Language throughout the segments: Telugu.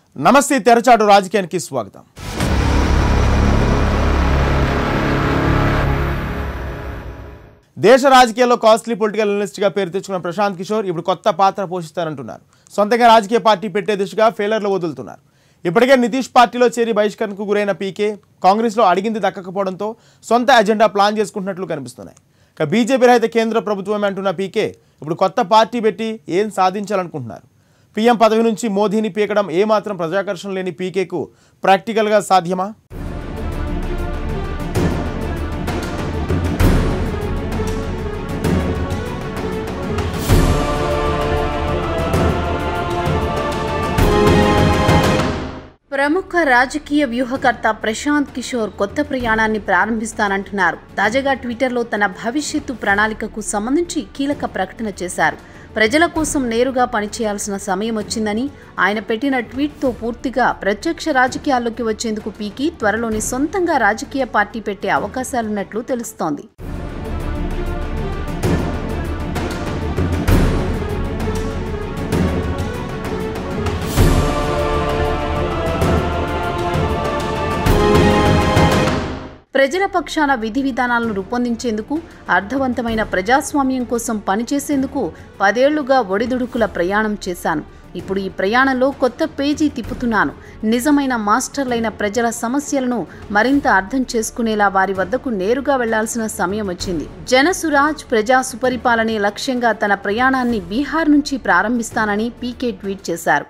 నమస్తే తెరచాటు రాజకీయానికి స్వాగతం దేశ రాజకీయాల్లో కాస్ట్లీ పొలిటికల్ అనలిస్ట్గా పేరు తెచ్చుకున్న ప్రశాంత్ కిషోర్ ఇప్పుడు కొత్త పాత్ర పోషిస్తారంటున్నారు సొంతంగా రాజకీయ పార్టీ పెట్టే దిశగా ఫెయిలర్లు వదులుతున్నారు ఇప్పటికే నితీష్ పార్టీలో చేరి బహిష్కరణకు గురైన పీకే కాంగ్రెస్లో అడిగింది దక్కకపోవడంతో సొంత ఎజెండా ప్లాన్ చేసుకుంటున్నట్లు కనిపిస్తున్నాయి ఇక బీజేపీ రహిత కేంద్ర ప్రభుత్వమే అంటున్న పీకే ఇప్పుడు కొత్త పార్టీ పెట్టి ఏం సాధించాలనుకుంటున్నారు పీఎం పదవి నుంచి మోదీని పీకడం ఏమాత్రం ప్రజాకర్షణ లేని పీకేకు ప్రాక్టికల్గా సాధ్యమా ప్రముఖ రాజకీయ వ్యూహకర్త ప్రశాంత్ కిషోర్ కొత్త ప్రయాణాన్ని ప్రారంభిస్తానంటున్నారు తాజాగా ట్విట్టర్లో తన భవిష్యత్తు ప్రణాళికకు సంబంధించి కీలక ప్రకటన చేశారు ప్రజల కోసం నేరుగా పనిచేయాల్సిన సమయం వచ్చిందని ఆయన పెట్టిన ట్వీట్తో పూర్తిగా ప్రత్యక్ష రాజకీయాల్లోకి వచ్చేందుకు పీకి త్వరలోని సొంతంగా రాజకీయ పార్టీ పెట్టే అవకాశాలున్నట్లు తెలుస్తోంది ప్రజల పక్షాన విధి విధానాలను రూపొందించేందుకు అర్థవంతమైన ప్రజాస్వామ్యం కోసం పనిచేసేందుకు పదేళ్లుగా ఒడిదుడుకుల ప్రయాణం చేశాను ఇప్పుడు ఈ ప్రయాణంలో కొత్త పేజీ తిప్పుతున్నాను నిజమైన మాస్టర్లైన ప్రజల సమస్యలను మరింత అర్థం చేసుకునేలా వారి వద్దకు నేరుగా వెళ్లాల్సిన సమయం వచ్చింది జనసురాజ్ ప్రజా సుపరిపాలనే లక్ష్యంగా తన ప్రయాణాన్ని బీహార్ నుంచి ప్రారంభిస్తానని పీకే ట్వీట్ చేశారు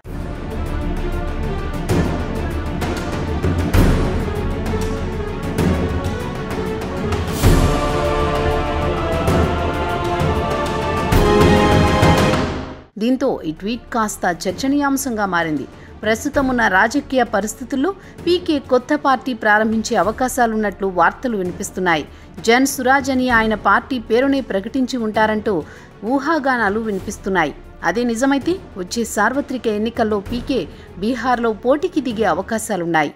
దీంతో ఈ ట్వీట్ కాస్త చర్చనీయాంశంగా మారింది ప్రస్తుతం ఉన్న రాజకీయ పరిస్థితుల్లో పీకే కొత్త పార్టీ ప్రారంభించే అవకాశాలున్నట్లు వార్తలు వినిపిస్తున్నాయి జన్ సురాజ్ అని ఆయన పార్టీ పేరునే ప్రకటించి ఉంటారంటూ ఊహాగానాలు వినిపిస్తున్నాయి అదే నిజమైతే వచ్చే సార్వత్రిక ఎన్నికల్లో పీకే బీహార్లో పోటీకి దిగే అవకాశాలున్నాయి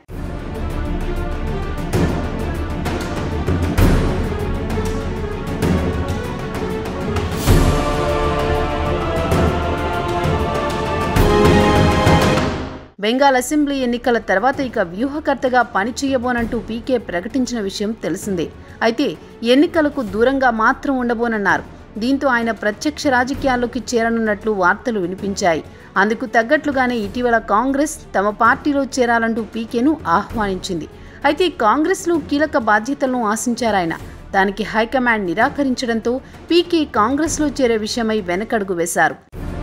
బెంగాల్ అసెంబ్లీ ఎన్నికల తర్వాత ఇక వ్యూహకర్తగా పనిచేయబోనంటూ పీకే ప్రకటించిన విషయం తెలిసిందే అయితే ఎన్నికలకు దూరంగా మాత్రం ఉండబోనన్నారు దీంతో ఆయన ప్రత్యక్ష రాజకీయాల్లోకి చేరనున్నట్లు వార్తలు వినిపించాయి అందుకు తగ్గట్లుగానే ఇటీవల కాంగ్రెస్ తమ పార్టీలో చేరాలంటూ పీకేను ఆహ్వానించింది అయితే కాంగ్రెస్లో కీలక బాధ్యతలను ఆశించారాయన దానికి హైకమాండ్ నిరాకరించడంతో పీకే కాంగ్రెస్లో చేరే విషయమై వెనకడుగు వేశారు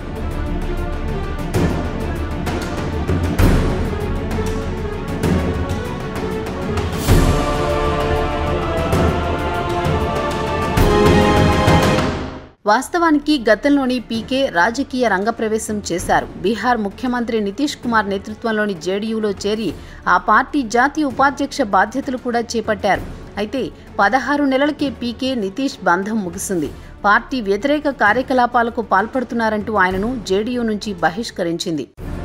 వాస్తవానికి గతంలోని పీకే రాజకీయ రంగప్రవేశం చేశారు బీహార్ ముఖ్యమంత్రి నితీష్ కుమార్ నేతృత్వంలోని జేడీయూలో చేరి ఆ పార్టీ జాతీయ ఉపాధ్యక్ష బాధ్యతలు కూడా చేపట్టారు అయితే పదహారు నెలలకే పీకే నితీష్ బంధం ముగిసింది పార్టీ వ్యతిరేక కార్యకలాపాలకు పాల్పడుతున్నారంటూ ఆయనను జేడీయూ నుంచి బహిష్కరించింది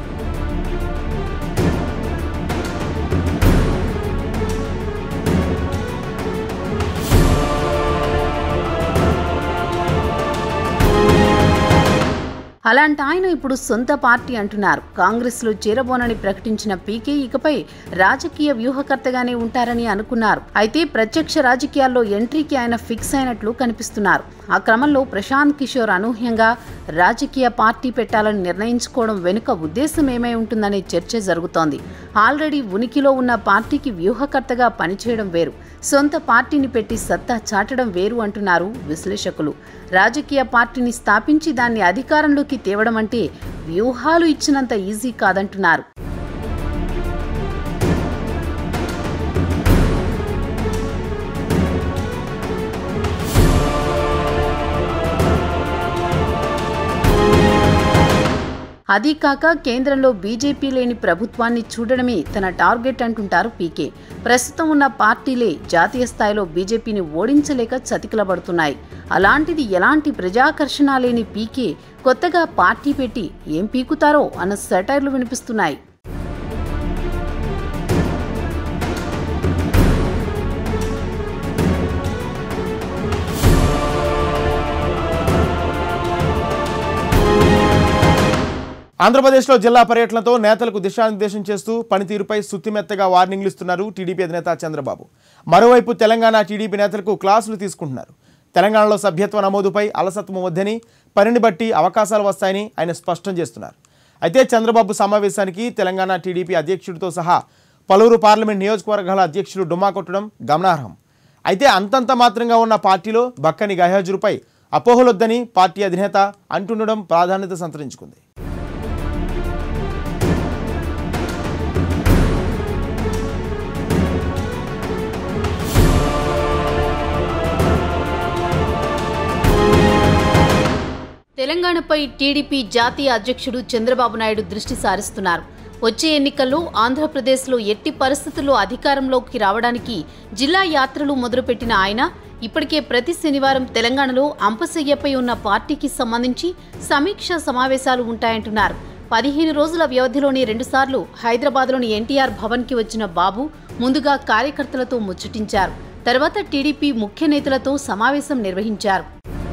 అలాంటి ఆయన ఇప్పుడు సొంత పార్టీ అంటున్నారు కాంగ్రెస్లో చేరబోనని ప్రకటించిన పీకే ఇకపై రాజకీయ వ్యూహకర్తగానే ఉంటారని అనుకున్నారు అయితే ప్రత్యక్ష రాజకీయాల్లో ఎంట్రీకి ఆయన ఫిక్స్ అయినట్లు కనిపిస్తున్నారు ఆ క్రమంలో ప్రశాంత్ కిషోర్ అనూహ్యంగా రాజకీయ పార్టీ పెట్టాలని నిర్ణయించుకోవడం వెనుక ఉద్దేశం ఏమై ఉంటుందనే చర్చ జరుగుతోంది ఆల్రెడీ ఉనికిలో ఉన్న పార్టీకి వ్యూహకర్తగా పనిచేయడం వేరు సొంత పార్టీని పెట్టి సత్తా చాటడం వేరు అంటున్నారు విశ్లేషకులు రాజకీయ పార్టీని స్థాపించి దాన్ని అధికారంలోకి తేవడం అంటే వ్యూహాలు ఇచ్చినంత ఈజీ కాదంటున్నారు అదీ కాక కేంద్రంలో బీజేపీ లేని ప్రభుత్వాన్ని చూడడమే తన టార్గెట్ అంటుంటారు పీకే ప్రస్తుతం ఉన్న పార్టీలే జాతీయ స్థాయిలో బీజేపీని ఓడించలేక చతికిలబడుతున్నాయి అలాంటిది ఎలాంటి ప్రజాకర్షణ లేని పీకే కొత్తగా పార్టీ పెట్టి ఏం పీకుతారో అన్న సెటైర్లు వినిపిస్తున్నాయి ఆంధ్రప్రదేశ్లో జిల్లా పర్యటనతో నేతలకు దిశానిర్దేశం చేస్తూ పనితీరుపై సుత్తిమెత్తగా వార్నింగ్లు ఇస్తున్నారు టీడీపీ అధినేత చంద్రబాబు మరోవైపు తెలంగాణ టీడీపీ నేతలకు క్లాసులు తీసుకుంటున్నారు తెలంగాణలో సభ్యత్వ నమోదుపై అలసత్వం వద్దని పనిని బట్టి అవకాశాలు వస్తాయని ఆయన స్పష్టం చేస్తున్నారు అయితే చంద్రబాబు సమావేశానికి తెలంగాణ టీడీపీ అధ్యక్షుడితో సహా పలువురు పార్లమెంట్ నియోజకవర్గాల అధ్యక్షులు డుమ్మా కొట్టడం గమనార్హం అయితే అంతంత మాత్రంగా ఉన్న పార్టీలో బక్కని గైహాజురుపై అపోహలొద్దని పార్టీ అధినేత అంటుండడం ప్రాధాన్యత సంతరించుకుంది తెలంగాణపై టీడీపీ జాతీయ అధ్యక్షుడు చంద్రబాబు నాయుడు దృష్టి సారిస్తున్నారు వచ్చే ఎన్నికల్లో ఆంధ్రప్రదేశ్లో ఎట్టి పరిస్థితుల్లో అధికారంలోకి రావడానికి జిల్లా యాత్రలు మొదలుపెట్టిన ఆయన ఇప్పటికే ప్రతి శనివారం తెలంగాణలో అంపశయ్యపై ఉన్న పార్టీకి సంబంధించి సమీక్ష సమావేశాలు ఉంటాయంటున్నారు పదిహేను రోజుల వ్యవధిలోని రెండుసార్లు హైదరాబాద్లోని ఎన్టీఆర్ భవన్కి వచ్చిన బాబు ముందుగా కార్యకర్తలతో ముచ్చటించారు తర్వాత టీడీపీ ముఖ్య నేతలతో సమావేశం నిర్వహించారు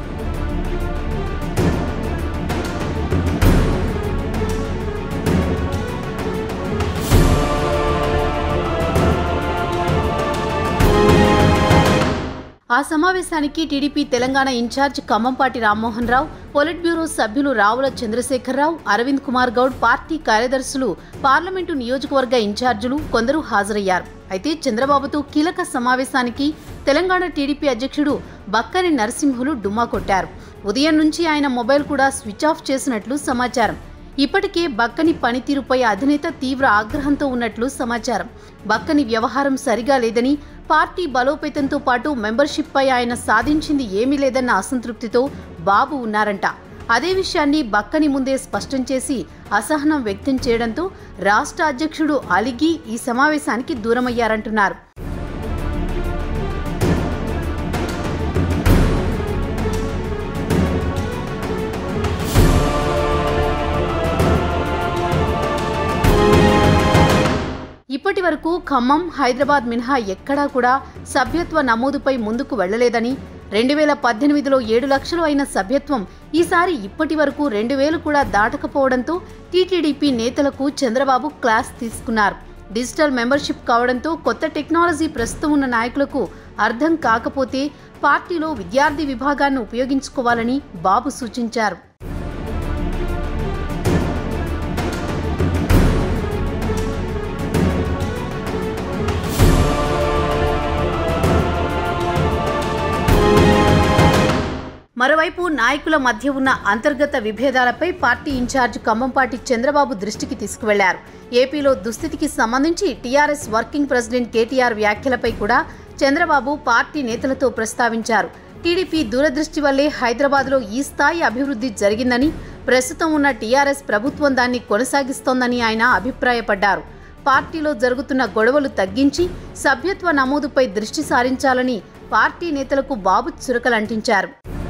ఆ సమావేశానికి TDP Telangana in charge Khammampati Rammohan Rao politburo సభ్యులు రావుల చంద్రశేఖరరావు అరవింద్ కుమార్ గౌడ్ పార్టీ కార్యదర్శులు పార్లమెంటు నియోజకవర్గ ఇన్ఛార్జీలు కొందరు హాజరయ్యారు అయితే చంద్రబాబుతో కీలక సమావేశానికి తెలంగాణ టీడీపీ అధ్యక్షుడు బక్కని నరసింహులు డుమ్మా కొట్టారు ఉదయం నుంచి ఆయన మొబైల్ కూడా స్విచ్ ఆఫ్ చేసినట్లు సమాచారం ఇప్పటికే బక్కని పనితీరుపై అధినేత తీవ్ర ఆగ్రహంతో ఉన్నట్లు సమాచారం బక్కని వ్యవహారం సరిగా లేదని పార్టీ బలోపేతంతో పాటు మెంబర్షిప్పై ఆయన సాధించింది ఏమీ లేదన్న అసంతృప్తితో బాబు ఉన్నారంట అదే విషయాన్ని బక్కని ముందే స్పష్టం చేసి అసహనం వ్యక్తం చేయడంతో రాష్ట్ర అధ్యక్షుడు అలిగి ఈ సమావేశానికి దూరమయ్యారంటున్నారు ఇప్పటి వరకు ఖమ్మం హైదరాబాద్ మినహా ఎక్కడా కూడా సభ్యత్వ నమోదుపై ముందుకు వెళ్లలేదని రెండు వేల పద్దెనిమిదిలో ఏడు లక్షలు అయిన సభ్యత్వం ఈసారి ఇప్పటి వరకు రెండు వేలు కూడా దాటకపోవడంతో టీటీడీపీ నేతలకు చంద్రబాబు క్లాస్ తీసుకున్నారు డిజిటల్ మెంబర్షిప్ కావడంతో కొత్త టెక్నాలజీ ప్రస్తుతం ఉన్న నాయకులకు అర్థం కాకపోతే పార్టీలో విద్యార్థి విభాగాన్ని ఉపయోగించుకోవాలని బాబు సూచించారు మరోవైపు నాయకుల మధ్య ఉన్న అంతర్గత విభేదాలపై పార్టీ ఇన్ఛార్జ్ ఖమ్మంపాటి చంద్రబాబు దృష్టికి తీసుకువెళ్లారు ఏపీలో దుస్థితికి సంబంధించి టీఆర్ఎస్ వర్కింగ్ ప్రెసిడెంట్ కేటీఆర్ వ్యాఖ్యలపై కూడా చంద్రబాబు పార్టీ నేతలతో ప్రస్తావించారు టీడీపీ దూరదృష్టి వల్లే హైదరాబాద్లో ఈ స్థాయి అభివృద్ధి జరిగిందని ప్రస్తుతం ఉన్న టీఆర్ఎస్ ప్రభుత్వం దాన్ని కొనసాగిస్తోందని ఆయన అభిప్రాయపడ్డారు పార్టీలో జరుగుతున్న గొడవలు తగ్గించి సభ్యత్వ నమోదుపై దృష్టి సారించాలని పార్టీ నేతలకు బాబు చురకలంటించారు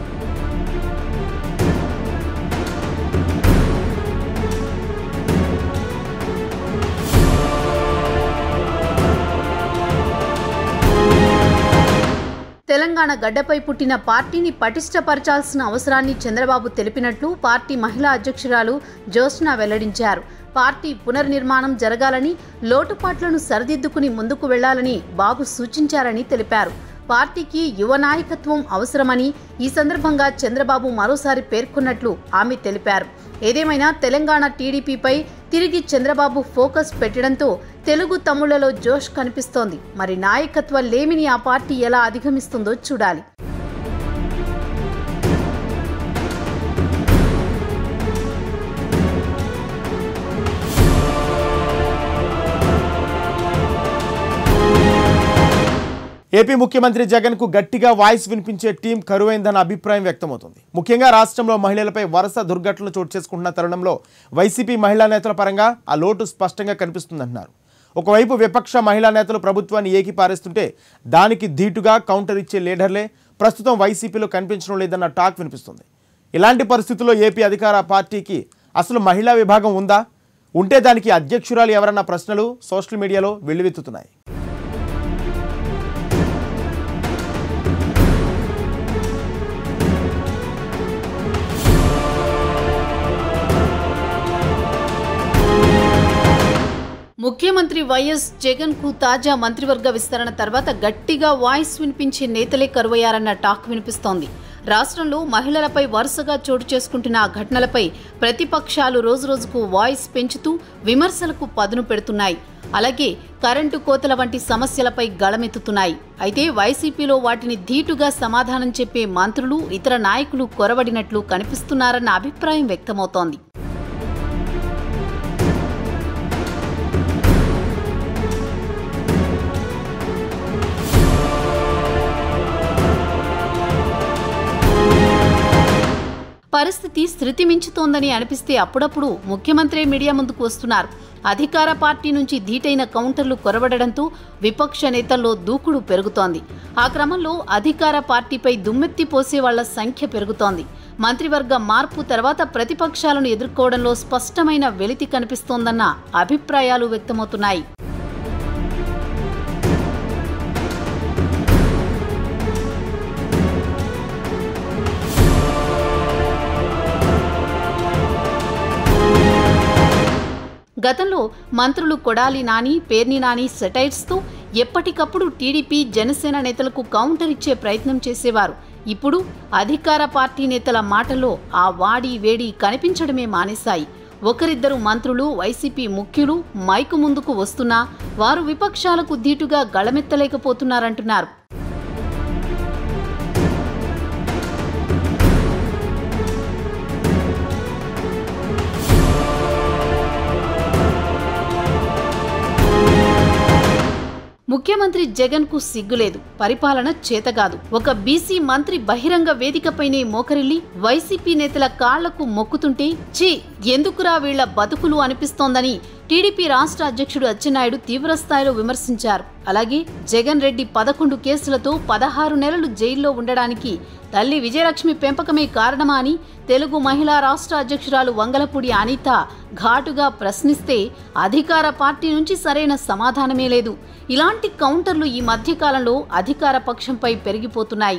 తెలంగాణ గడ్డపై పుట్టిన పార్టీని పటిష్టపరచాల్సిన అవసరాన్ని చంద్రబాబు తెలిపినట్లు పార్టీ మహిళా అధ్యక్షురాలు జ్యోత్స్న వెల్లడించారు పార్టీ పునర్నిర్మాణం జరగాలని లోటుపాట్లను సరిదిద్దుకుని ముందుకు వెళ్లాలని బాబు సూచించారని తెలిపారు పార్టీకి యువ నాయకత్వం అవసరమని ఈ సందర్భంగా చంద్రబాబు మరోసారి పేర్కొన్నట్లు ఆమె తెలిపారు ఏదేమైనా తెలంగాణ టీడీపీపై తిరిగి చంద్రబాబు ఫోకస్ పెట్టడంతో తెలుగు తమ్ముళ్లలో జోష్ కనిపిస్తోంది మరి నాయకత్వ లేమిని ఆ పార్టీ ఎలా అధిగమిస్తుందో చూడాలి ఏపీ ముఖ్యమంత్రి జగన్ కు గట్టిగా వాయిస్ వినిపించే టీం కరువైందన్న అభిప్రాయం వ్యక్తమవుతుంది ముఖ్యంగా రాష్ట్రంలో మహిళలపై వరుస దుర్ఘటనలు చోటు చేసుకుంటున్న తరుణంలో వైసీపీ మహిళా నేతల పరంగా ఆ లోటు స్పష్టంగా కనిపిస్తుందంటున్నారు ఒకవైపు విపక్ష మహిళా నేతలు ప్రభుత్వాన్ని ఏకిపారేస్తుంటే దానికి ధీటుగా కౌంటర్ ఇచ్చే లీడర్లే ప్రస్తుతం వైసీపీలో కనిపించడం లేదన్న టాక్ వినిపిస్తుంది ఇలాంటి పరిస్థితుల్లో ఏపీ అధికార పార్టీకి అసలు మహిళా విభాగం ఉందా ఉంటే దానికి అధ్యక్షురాలు ఎవరన్న ప్రశ్నలు సోషల్ మీడియాలో వెల్లువెత్తుతున్నాయి ముఖ్యమంత్రి వైఎస్ జగన్ కు తాజా మంత్రివర్గ విస్తరణ తర్వాత గట్టిగా వాయిస్ వినిపించే నేతలే కరువయ్యారన్న టాక్ వినిపిస్తోంది రాష్ట్రంలో మహిళలపై వరుసగా చోటు చేసుకుంటున్న ఆ ఘటనలపై ప్రతిపక్షాలు రోజురోజుకు వాయిస్ పెంచుతూ విమర్శలకు పదును పెడుతున్నాయి అలాగే కరెంటు కోతల వంటి సమస్యలపై గళమెత్తుతున్నాయి అయితే వైసీపీలో వాటిని ధీటుగా సమాధానం చెప్పే మంత్రులు ఇతర నాయకులు కొరవడినట్లు కనిపిస్తున్నారన్న అభిప్రాయం వ్యక్తమవుతోంది పరిస్థితి శృతి మించుతోందని అనిపిస్తే అప్పుడప్పుడు ముఖ్యమంత్రి మీడియా ముందుకు వస్తున్నారు అధికార పార్టీ నుంచి ధీటైన కౌంటర్లు కొరవడడంతో విపక్ష నేతల్లో దూకుడు పెరుగుతోంది ఆ క్రమంలో అధికార పార్టీపై దుమ్మెత్తి పోసే వాళ్ల సంఖ్య పెరుగుతోంది మంత్రివర్గ మార్పు తర్వాత ప్రతిపక్షాలను ఎదుర్కోవడంలో స్పష్టమైన వెలితి కనిపిస్తోందన్న అభిప్రాయాలు వ్యక్తమవుతున్నాయి గతంలో మంత్రులు కొడాలి నాని పేర్ని నాని సెటైర్స్తో ఎప్పటికప్పుడు టీడీపీ జనసేన నేతలకు కౌంటర్ ఇచ్చే ప్రయత్నం చేసేవారు ఇప్పుడు అధికార పార్టీ నేతల మాటల్లో ఆ వాడి వేడి కనిపించడమే మానేశాయి ఒకరిద్దరు మంత్రులు వైసీపీ ముఖ్యులు మైకు ముందుకు వస్తున్నా వారు విపక్షాలకు ధీటుగా గళమెత్తలేకపోతున్నారంటున్నారు ముఖ్యమంత్రి జగన్ కు సిగ్గులేదు పరిపాలన చేతగాదు ఒక బీసీ మంత్రి బహిరంగ వేదికపైనే మోకరిల్లి వైసీపీ నేతల కాళ్లకు మొక్కుతుంటే ఛీ ఎందుకురా వీళ్ల బతుకులు అనిపిస్తోందని టీడీపీ రాష్ట్ర అధ్యక్షుడు అచ్చెన్నాయుడు తీవ్రస్థాయిలో విమర్శించారు అలాగే జగన్ రెడ్డి పదకొండు కేసులతో పదహారు నెలలు జైల్లో ఉండడానికి తల్లి విజయలక్ష్మి పెంపకమే కారణమా అని తెలుగు మహిళా రాష్ట్ర అధ్యక్షురాలు వంగలపూడి అనిత ఘాటుగా ప్రశ్నిస్తే అధికార పార్టీ నుంచి సరైన సమాధానమే లేదు ఇలాంటి కౌంటర్లు ఈ మధ్యకాలంలో అధికార పక్షంపై పెరిగిపోతున్నాయి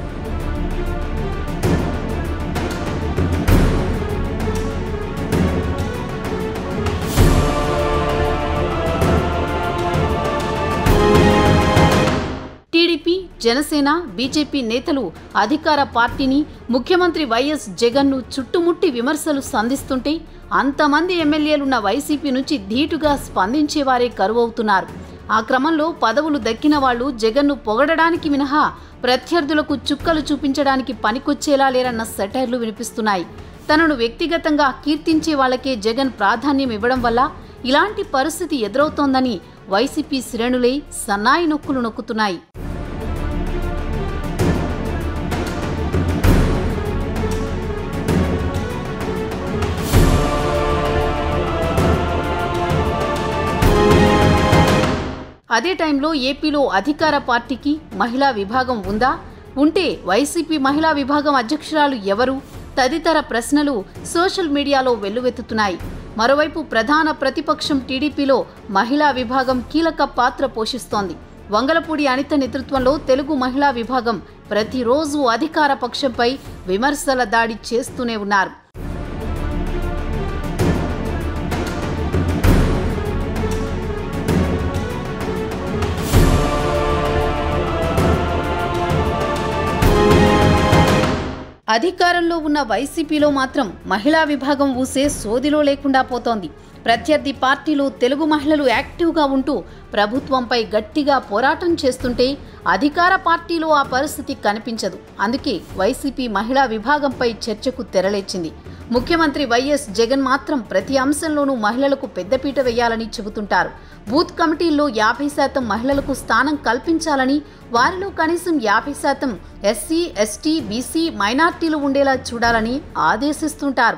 టీడీపీ జనసేన బీజేపీ నేతలు అధికార పార్టీని ముఖ్యమంత్రి వైఎస్ జగన్ను చుట్టుముట్టి విమర్శలు సంధిస్తుంటే అంతమంది ఎమ్మెల్యేలున్న వైసీపీ నుంచి ధీటుగా స్పందించేవారే కరువవుతున్నారు ఆ క్రమంలో పదవులు దక్కిన వాళ్లు జగన్ను పొగడడానికి మినహా ప్రత్యర్థులకు చుక్కలు చూపించడానికి పనికొచ్చేలా లేరన్న సెటైర్లు వినిపిస్తున్నాయి తనను వ్యక్తిగతంగా కీర్తించే వాళ్ళకే జగన్ ప్రాధాన్యం ఇవ్వడం వల్ల ఇలాంటి పరిస్థితి ఎదురవుతోందని వైసీపీ శ్రేణులే సన్నాయి నొక్కులు నొక్కుతున్నాయి అదే టైంలో ఏపీలో అధికార పార్టీకి మహిళా విభాగం ఉందా ఉంటే వైసీపీ మహిళా విభాగం అధ్యక్షురాలు ఎవరు తదితర ప్రశ్నలు సోషల్ మీడియాలో వెల్లువెత్తుతున్నాయి మరోవైపు ప్రధాన ప్రతిపక్షం టీడీపీలో మహిళా విభాగం కీలక పాత్ర పోషిస్తోంది వంగలపూడి అనిత నేతృత్వంలో తెలుగు మహిళా విభాగం ప్రతిరోజు అధికార పక్షంపై విమర్శల దాడి చేస్తూనే ఉన్నారు అధికారంలో ఉన్న వైసీపీలో మాత్రం మహిళా విభాగం ఊసే సోదిలో లేకుండా పోతోంది ప్రత్యర్థి పార్టీలో తెలుగు మహిళలు యాక్టివ్గా ఉంటూ ప్రభుత్వంపై గట్టిగా పోరాటం చేస్తుంటే అధికార పార్టీలో ఆ పరిస్థితి కనిపించదు అందుకే వైసీపీ మహిళా విభాగంపై చర్చకు తెరలేచింది ముఖ్యమంత్రి వైఎస్ జగన్ మాత్రం ప్రతి అంశంలోనూ మహిళలకు పెద్దపీట వేయాలని చెబుతుంటారు బూత్ కమిటీల్లో యాభై శాతం మహిళలకు స్థానం కల్పించాలని వారిలో కనీసం యాభై శాతం ఎస్సీ ఎస్టీ బీసీ మైనార్టీలు ఉండేలా చూడాలని ఆదేశిస్తుంటారు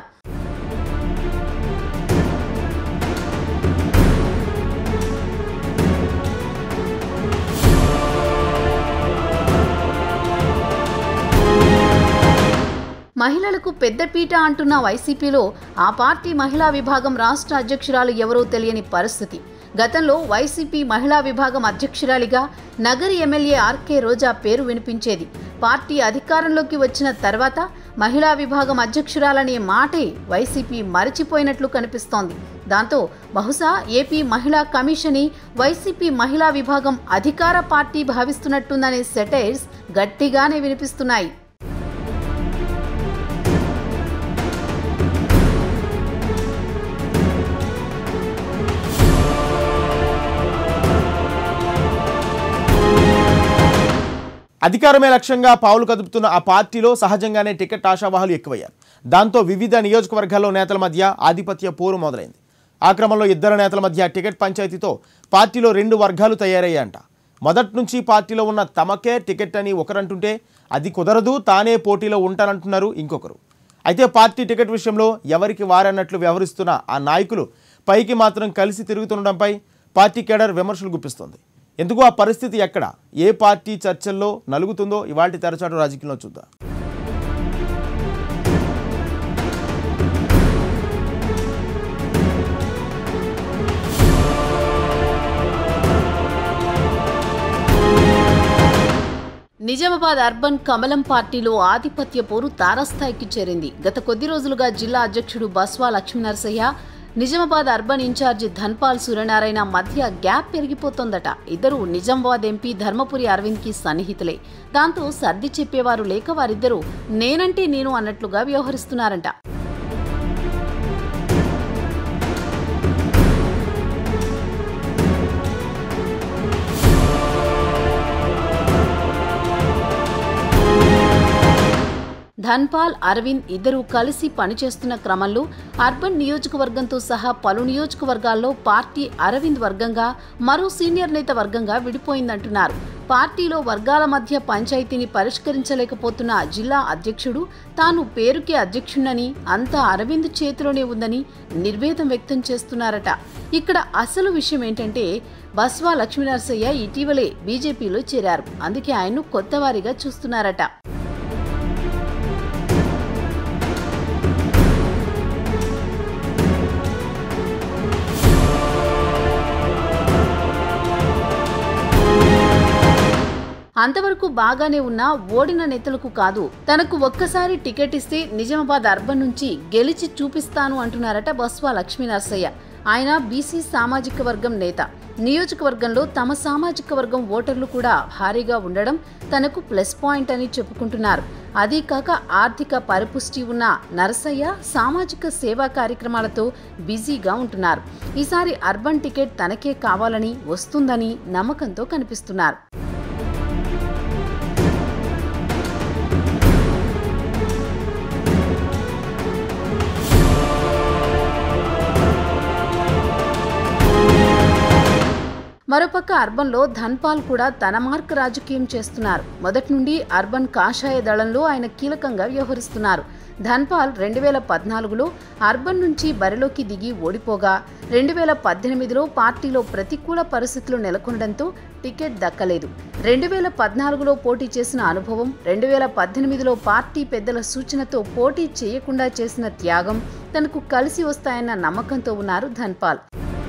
మహిళలకు పెద్దపీట అంటున్న వైసీపీలో ఆ పార్టీ మహిళా విభాగం రాష్ట్ర అధ్యక్షురాలు ఎవరో తెలియని పరిస్థితి గతంలో వైసీపీ మహిళా విభాగం అధ్యక్షురాలిగా నగరి ఎమ్మెల్యే ఆర్కే రోజా పేరు వినిపించేది పార్టీ అధికారంలోకి వచ్చిన తర్వాత మహిళా విభాగం అధ్యక్షురాలనే మాటే వైసీపీ మరిచిపోయినట్లు కనిపిస్తోంది దాంతో బహుశా ఏపీ మహిళా కమిషన్ని వైసీపీ మహిళా విభాగం అధికార పార్టీ భావిస్తున్నట్టుందనే సెటైర్స్ గట్టిగానే వినిపిస్తున్నాయి అధికారమే లక్ష్యంగా పావులు కదుపుతున్న ఆ పార్టీలో సహజంగానే టికెట్ ఆశావాహులు ఎక్కువయ్యారు దాంతో వివిధ నియోజకవర్గాల్లో నేతల మధ్య ఆధిపత్య పోరు మొదలైంది ఆ క్రమంలో ఇద్దరు నేతల మధ్య టికెట్ పంచాయతీతో పార్టీలో రెండు వర్గాలు తయారయ్యాయంట మొదటి నుంచి పార్టీలో ఉన్న తమకే టికెట్ అని ఒకరంటుంటే అది కుదరదు తానే పోటీలో ఉంటానంటున్నారు ఇంకొకరు అయితే పార్టీ టికెట్ విషయంలో ఎవరికి వారన్నట్లు వ్యవహరిస్తున్న ఆ నాయకులు పైకి మాత్రం కలిసి తిరుగుతుండడంపై పార్టీ కేడర్ విమర్శలు గుప్పిస్తోంది ఎందుకు ఆ పరిస్థితి ఎక్కడ ఏ పార్టీ చర్చల్లో నలుగుతుందో ఇవాటి తెరచాటు రాజకీయంలో చూద్దాం నిజామాబాద్ అర్బన్ కమలం పార్టీలో ఆధిపత్య పోరు తారస్థాయికి చేరింది గత కొద్ది రోజులుగా జిల్లా అధ్యక్షుడు బస్వా లక్ష్మీనరసయ్య నిజామాబాద్ అర్బన్ ఇన్ఛార్జి ధన్పాల్ సూర్యనారాయణ మధ్య గ్యాప్ పెరిగిపోతోందట ఇద్దరు నిజామాబాద్ ఎంపీ ధర్మపురి అరవింద్ కి సన్నిహితులే దాంతో సర్ది చెప్పేవారు లేక వారిద్దరూ నేనంటే నేను అన్నట్లుగా వ్యవహరిస్తున్నారంట ధన్పాల్ అరవింద్ ఇద్దరూ కలిసి పనిచేస్తున్న క్రమంలో అర్బన్ నియోజకవర్గంతో సహా పలు నియోజకవర్గాల్లో పార్టీ అరవింద్ వర్గంగా మరో సీనియర్ నేత వర్గంగా విడిపోయిందంటున్నారు పార్టీలో వర్గాల మధ్య పంచాయతీని పరిష్కరించలేకపోతున్న జిల్లా అధ్యక్షుడు తాను పేరుకే అధ్యక్షుడని అంతా అరవింద్ చేతిలోనే ఉందని నిర్వేదం వ్యక్తం చేస్తున్నారట ఇక్కడ అసలు విషయం ఏంటంటే బస్వా లక్ష్మీనరసయ్య ఇటీవలే బీజేపీలో చేరారు అందుకే ఆయన్ను కొత్తవారిగా చూస్తున్నారట అంతవరకు బాగానే ఉన్న ఓడిన నేతలకు కాదు తనకు ఒక్కసారి టికెట్ ఇస్తే నిజామాబాద్ అర్బన్ నుంచి గెలిచి చూపిస్తాను అంటున్నారట బస్వా లక్ష్మీ నరసయ్య ఆయన బీసీ సామాజిక వర్గం నేత నియోజకవర్గంలో తమ సామాజిక వర్గం ఓటర్లు కూడా భారీగా ఉండడం తనకు ప్లస్ పాయింట్ అని చెప్పుకుంటున్నారు అదీ కాక ఆర్థిక పరిపుష్టి ఉన్న నరసయ్య సామాజిక సేవా కార్యక్రమాలతో బిజీగా ఉంటున్నారు ఈసారి అర్బన్ టికెట్ తనకే కావాలని వస్తుందని నమ్మకంతో కనిపిస్తున్నారు మరోపక్క అర్బన్లో ధన్పాల్ కూడా తన మార్క్ రాజకీయం చేస్తున్నారు మొదటి నుండి అర్బన్ కాషాయ దళంలో ఆయన కీలకంగా వ్యవహరిస్తున్నారు ధన్పాల్ రెండు వేల పద్నాలుగులో అర్బన్ నుంచి బరిలోకి దిగి ఓడిపోగా రెండు వేల పద్దెనిమిదిలో పార్టీలో ప్రతికూల పరిస్థితులు నెలకొనడంతో టికెట్ దక్కలేదు రెండు వేల పద్నాలుగులో పోటీ చేసిన అనుభవం రెండు వేల పద్దెనిమిదిలో పార్టీ పెద్దల సూచనతో పోటీ చేయకుండా చేసిన త్యాగం తనకు కలిసి వస్తాయన్న నమ్మకంతో ఉన్నారు ధన్పాల్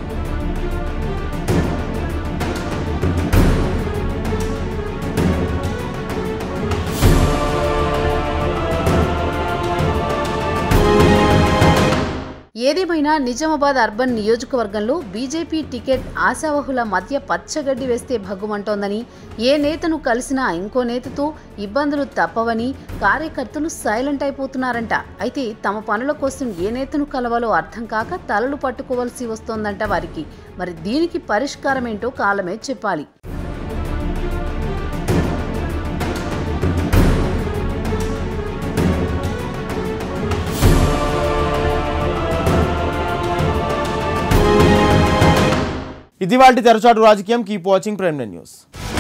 ఏదేమైనా నిజామాబాద్ అర్బన్ నియోజకవర్గంలో బీజేపీ టికెట్ ఆశావహుల మధ్య పచ్చగడ్డి వేస్తే భగ్గుమంటోందని ఏ నేతను కలిసినా ఇంకో నేతతో ఇబ్బందులు తప్పవని కార్యకర్తలు సైలెంట్ అయిపోతున్నారంట అయితే తమ పనుల కోసం ఏ నేతను కలవాలో అర్థం కాక తలలు పట్టుకోవాల్సి వస్తోందంట వారికి మరి దీనికి పరిష్కారం ఏంటో కాలమే చెప్పాలి ఇది వాళ్ళ తెరచాటు రాజకీయం కీప్ వాచింగ్ ప్రైమ్ న్యూస్